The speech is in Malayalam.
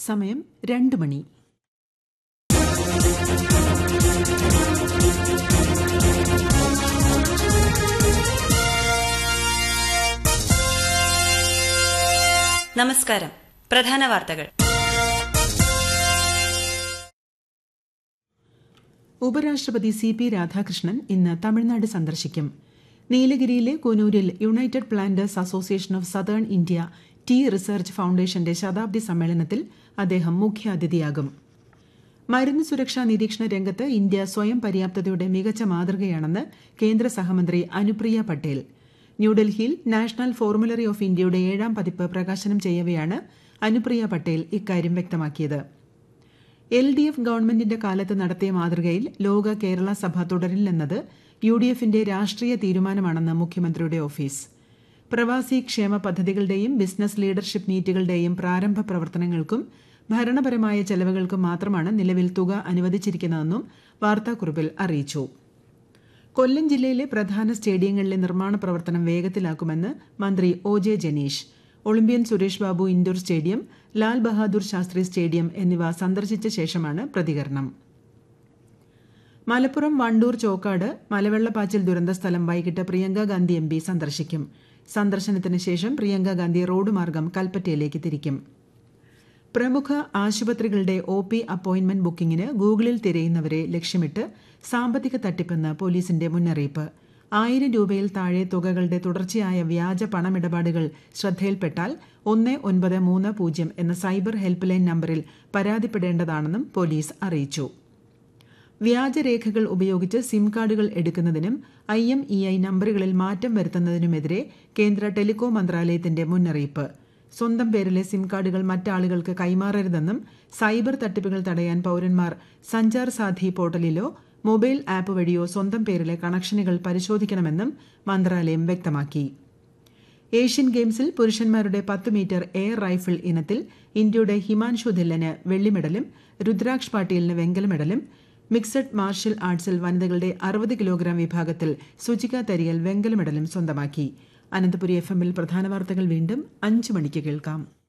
സമയം രണ്ട് മണി നമസ്കാരം പ്രധാന വാർത്തകൾ ഉപരാഷ്ട്രപതി സി പി രാധാകൃഷ്ണൻ ഇന്ന് തമിഴ്നാട് സന്ദർശിക്കും നീലഗിരിയിലെ കൂനൂരിൽ United Planters Association of Southern India tea research ഫൌണ്ടേഷന്റെ ശതാബ്ദി സമ്മേളനത്തിൽ അദ്ദേഹം മുഖ്യാതിഥിയാകും മരുന്ന് സുരക്ഷാ നിരീക്ഷണ രംഗത്ത് ഇന്ത്യ സ്വയം പര്യാപ്തതയുടെ മികച്ച മാതൃകയാണെന്ന് കേന്ദ്ര സഹമന്ത്രി അനുപ്രിയ പട്ടേൽ ന്യൂഡൽഹിയിൽ നാഷണൽ ഫോർമുലറി ഓഫ് ഇന്ത്യയുടെ ഏഴാം പതിപ്പ് പ്രകാശനം ചെയ്യവെയാണ് അനുപ്രിയ പട്ടേൽ ഇക്കാര്യം വ്യക്തമാക്കിയത് എൽ ഡി എഫ് ഗവൺമെന്റിന്റെ കാലത്ത് നടത്തിയ മാതൃകയിൽ ലോക കേരള സഭ തുടരില്ലെന്നത് യു ഡി എഫിന്റെ രാഷ്ട്രീയ തീരുമാനമാണെന്ന് മുഖ്യമന്ത്രിയുടെ ഓഫീസ് പ്രവാസി ക്ഷേമ പദ്ധതികളുടെയും ബിസിനസ് ലീഡർഷിപ്പ് മീറ്റുകളുടെയും പ്രാരംഭ പ്രവർത്തനങ്ങൾക്കും ഭരണപരമായ ചെലവുകൾക്കും മാത്രമാണ് നിലവിൽ തുക അനുവദിച്ചിരിക്കുന്നതെന്നും വാർത്താക്കുറിപ്പിൽ അറിയിച്ചു കൊല്ലം ജില്ലയിലെ പ്രധാന സ്റ്റേഡിയങ്ങളിലെ നിർമ്മാണ പ്രവർത്തനം വേഗത്തിലാക്കുമെന്ന് മന്ത്രി O J Janeesh Olympian Suresh Babu indoor stadium Lal Bahadur Shastri stadium എന്നിവ സന്ദർശിച്ച ശേഷമാണ് പ്രതികരണം മലപ്പുറം വണ്ടൂർ ചോക്കാട് മലവെള്ളപ്പാച്ചിൽ ദുരന്ത സ്ഥലം വൈകിട്ട് പ്രിയങ്ക ഗാന്ധി എം പി സന്ദർശിക്കും സന്ദർശനത്തിന് ശേഷം പ്രിയങ്ക ഗാന്ധി റോഡ് മാർഗം കൽപ്പറ്റയിലേക്ക് തിരിക്കും പ്രമുഖ ആശുപത്രികളുടെ ഒ പി അപ്പോയിന്റ്മെന്റ് ബുക്കിംഗിന് ഗൂഗിളിൽ തിരയുന്നവരെ ലക്ഷ്യമിട്ട് സാമ്പത്തിക തട്ടിപ്പെന്ന് പോലീസിന്റെ മുന്നറിയിപ്പ് ആയിരം രൂപയിൽ താഴെ തുകകളുടെ തുടർച്ചയായ വ്യാജ പണമിടപാടുകൾ ശ്രദ്ധയിൽപ്പെട്ടാൽ ഒന്ന് ഒൻപത് മൂന്ന് പൂജ്യം എന്ന സൈബർ ഹെൽപ്പ് ലൈൻ നമ്പറിൽ പരാതിപ്പെടേണ്ടതാണെന്നും പോലീസ് അറിയിച്ചു വ്യാജരേഖകൾ ഉപയോഗിച്ച് സിം കാർഡുകൾ എടുക്കുന്നതിനും ഐ എം ഇ ഐ നമ്പറുകളിൽ മാറ്റം വരുത്തുന്നതിനുമെതിരെ കേന്ദ്ര ടെലികോം മന്ത്രാലയത്തിന്റെ മുന്നറിയിപ്പ് സ്വന്തം പേരിലെ സിം കാർഡുകൾ മറ്റാളുകൾക്ക് കൈമാറരുതെന്നും സൈബർ തട്ടിപ്പുകൾ തടയാൻ പൌരന്മാർ സഞ്ചാർ സാധി പോർട്ടലിലോ മൊബൈൽ ആപ്പ് വഴിയോ സ്വന്തം പേരിലെ കണക്ഷനുകൾ പരിശോധിക്കണമെന്നും മന്ത്രാലയം വ്യക്തമാക്കി ഏഷ്യൻ ഗെയിംസിൽ പുരുഷന്മാരുടെ പത്ത് മീറ്റർ എയർ റൈഫിൾ ഇനത്തിൽ ഇന്ത്യയുടെ ഹിമാൻഷു ധില്ലന് വെള്ളി മെഡലും രുദ്രാക്ഷ് പാട്ടീലിന് വെങ്കല മെഡലും മിക്സഡ് മാർഷൽ ആർട്സിൽ വനിതകളുടെ അറുപത് കിലോഗ്രാം വിഭാഗത്തിൽ സുചിക തരിയൽ വെങ്കല മെഡലും സ്വന്തമാക്കി അനന്തപുരി എഫ് എമ്മിൽ പ്രധാന വാർത്തകൾ വീണ്ടും അഞ്ചു മണിക്ക് കേൾക്കാം